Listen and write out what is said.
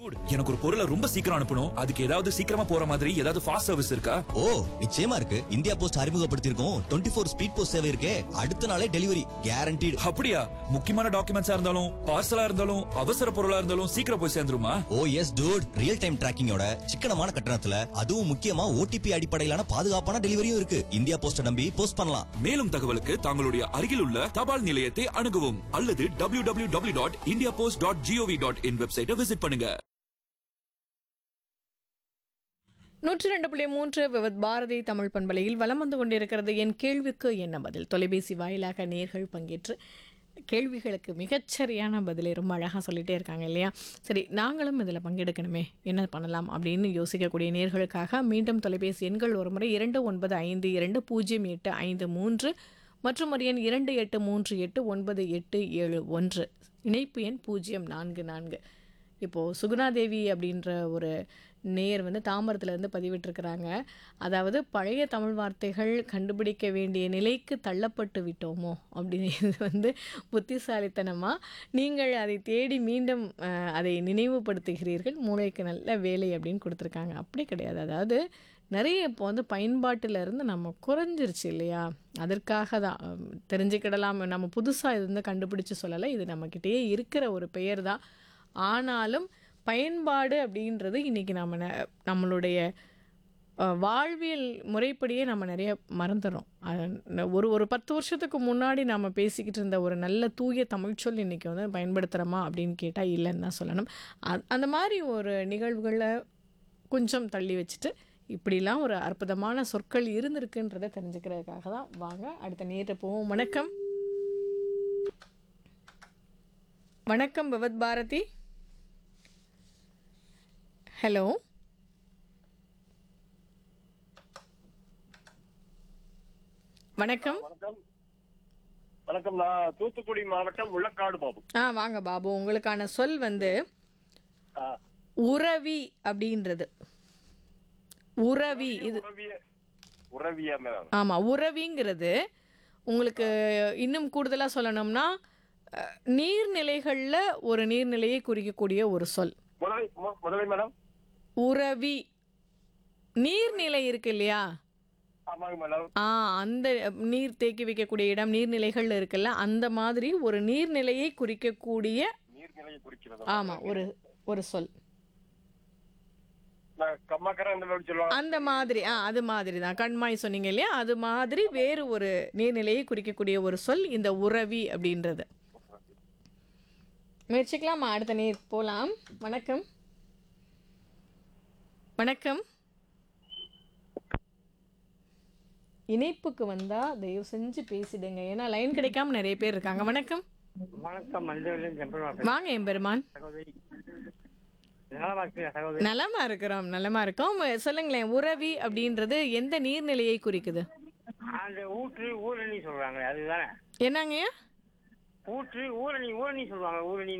dude எனக்கு ஒரு பொருளை ரொம்ப சீக்கிரம் அனுப்பணும் அதுக்கு ஏதாவது சீக்கிரமா போற மாதிரி ஏதாவது ஃபாஸ்ட் சர்வீஸ் இருக்கா ஓ நிச்சயமா இருக்கு இந்தியா போஸ்ட் அறிமுகப்படுத்தியிருக்கோம் டுவெண்ட்டி ஃபோர் ஸ்பீட் போஸ்ட் சேவை இருக்கே அடுத்த நாளே டெலிவரி கேரண்டீடு அப்படியா முக்கியமான டாக்குமெண்ட்ஸா இருந்தாலும் பார்சலா இருந்தாலும் அவசர பொருளா இருந்தாலும் சீக்கிரம் போய் சேர்ந்துருமா oh yes dude real time டிராக்கிங்கோட சிக்கனமான கட்டணத்துல அதுவும் முக்கியமா ஓடிபி அடிப்படையிலான பாதுகாப்பான டெலிவரியும் இருக்கு இந்தியா போஸ்ட நம்பி போஸ்ட் பண்ணலாம் மேலும் தகவலுக்கு தங்களுடைய அருகில் உள்ள தபால் நிலையத்தை அணுகவும் அல்லது W W W dot India post dot GOV dot in வெப்சைட்டை விசிட் பண்ணுங்க நூற்றி ரெண்டு புள்ளி மூன்று விவத் பாரதி தமிழ் பண்பலையில் வலம் வந்து கொண்டிருக்கிறது என் கேள்விக்கு என்ன பதில் தொலைபேசி வாயிலாக நேர்கள் பங்கேற்று கேள்விகளுக்கு மிகச்சரியான பதிலை ரொம்ப அழகாக சொல்லிட்டே இருக்காங்க இல்லையா சரி நாங்களும் இதில் பங்கெடுக்கணுமே என்ன பண்ணலாம் அப்படின்னு யோசிக்கக்கூடிய நேர்களுக்காக மீண்டும் தொலைபேசி எண்கள் ஒரு முறை இரண்டு ஒன்பது ஐந்து இரண்டு பூஜ்ஜியம் எட்டு ஐந்து மூன்று மற்றும் ஒரு எண் இரண்டு எட்டு மூன்று எட்டு ஒன்பது எட்டு ஏழு ஒன்று இணைப்பு எண் பூஜ்ஜியம் நான்கு நான்கு இப்போது சுகுணாதேவி அப்படின்ற ஒரு நேயர் வந்து தாம்பரத்துலேருந்து பதிவிட்டிருக்கிறாங்க அதாவது பழைய தமிழ் வார்த்தைகள் கண்டுபிடிக்க வேண்டிய நிலைக்கு தள்ளப்பட்டு விட்டோமோ அப்படின்னு இது வந்து புத்திசாலித்தனமாக நீங்கள் அதை தேடி மீண்டும் அஹ், அதை நினைவுபடுத்துகிறீர்கள் மூளைக்கு நல்ல வேலை அப்படின்னு கொடுத்துருக்காங்க அப்படி கிடையாது அதாவது நிறைய இப்போ வந்து பயன்பாட்டில் இருந்து நம்ம குறைஞ்சிருச்சு இல்லையா அதற்காக தான் அஹ், தெரிஞ்சுக்கிடலாம் நம்ம புதுசாக இது வந்து கண்டுபிடிச்சு சொல்லலை இது நம்மக்கிட்டேயே இருக்கிற ஒரு பெயர் தான் ஆனாலும் பயன்பாடு அப்படின்றது இன்றைக்கி நம்ம ந- நம்மளுடைய அஹ், வாழ்வியல் முறைப்படியே நம்ம நிறைய மறந்துடுறோம் அது ந- ஒரு ஒரு பத்து வருஷத்துக்கு முன்னாடி நம்ம பேசிக்கிட்டு இருந்த ஒரு நல்ல தூய தமிழ்ச்சொல் இன்றைக்கி வந்து பயன்படுத்துகிறோமா அப்படின்னு கேட்டால் இல்லைன்னு தான் சொல்லணும் அ- அந்த மாதிரி ஒரு நிகழ்வுகளை கொஞ்சம் தள்ளி வச்சுட்டு இப்படிலாம் ஒரு அற்புதமான சொற்கள் இருந்திருக்குன்றதை தெரிஞ்சுக்கிறதுக்காக தான் வாங்க அடுத்த நேற்று போவோம் வணக்கம் வணக்கம் பவத் பாரதி ஹலோ வணக்கம் வணக்கம் வணக்கம் நான் தூத்துக்குடி மாவட்டம் முள்ளக்காடு பாபு ஆ வாங்க பாபு உங்களுக்கான சொல் வந்து ஆ, உறவி அப்படின்றது உறவி இது உறவிய உறவிய மேடம் ஆமாம் உறவிங்கிறது உங்களுக்கு இன்னும் கூடுதலாக சொல்லணும்னா அஹ், நீர்நிலைகளில் ஒரு நீர்நிலையை குறிக்கக்கூடிய ஒரு சொல் முதலை மு- முதலை மேடம் உறவி நீர்நிலை இருக்கு இல்லையா ஆமாங்க மேடம் ஆ அந்த நீர் தேக்கி வைக்கக்கூடிய இடம் நீர்நிலைகள் இருக்குல்ல அந்த மாதிரி ஒரு நீர்நிலையை குறிக்கக்கூடிய நீர்நிலையை குறிக்கிறது ஆமாம் ஒரு ஒரு சொல் நான் கம்மாக்கரை இந்த மாதிரி சொல்லுவாங்க அந்த மாதிரி ஆ அது மாதிரி தான் கண்மாய் சொன்னீங்க இல்லையா அது மாதிரி வேறு ஒரு நீர்நிலையை குறிக்கக்கூடிய ஒரு சொல் இந்த உறவி அப்படின்றது முயற்சிக்கலாமா அடுத்த நீர் போகலாம் வணக்கம் வணக்கம் இணைப்புக்கு வந்தா தயவு செஞ்சு பேசிடுங்க ஏன்னா லைன் கிடைக்காம நிறைய பேர் இருக்காங்க வணக்கம் வணக்கம் மஞ்சள் செம்பருவா வாங்க எம்பெருமான் சகோதரி நலமா இருக்கீங்க சகோதரி நலமா இருக்கிறோம் நலமா இருக்கோம் சொல்லுங்களேன் உறவி அப்படின்றது எந்த நீர்நிலையை குறிக்குது அந்த ஊற்று ஊரணி சொல்றாங்க அதுதானே என்னங்கய்யா ஊற்று ஊரணி ஊரணி சொல்லுவாங்க ஊரணி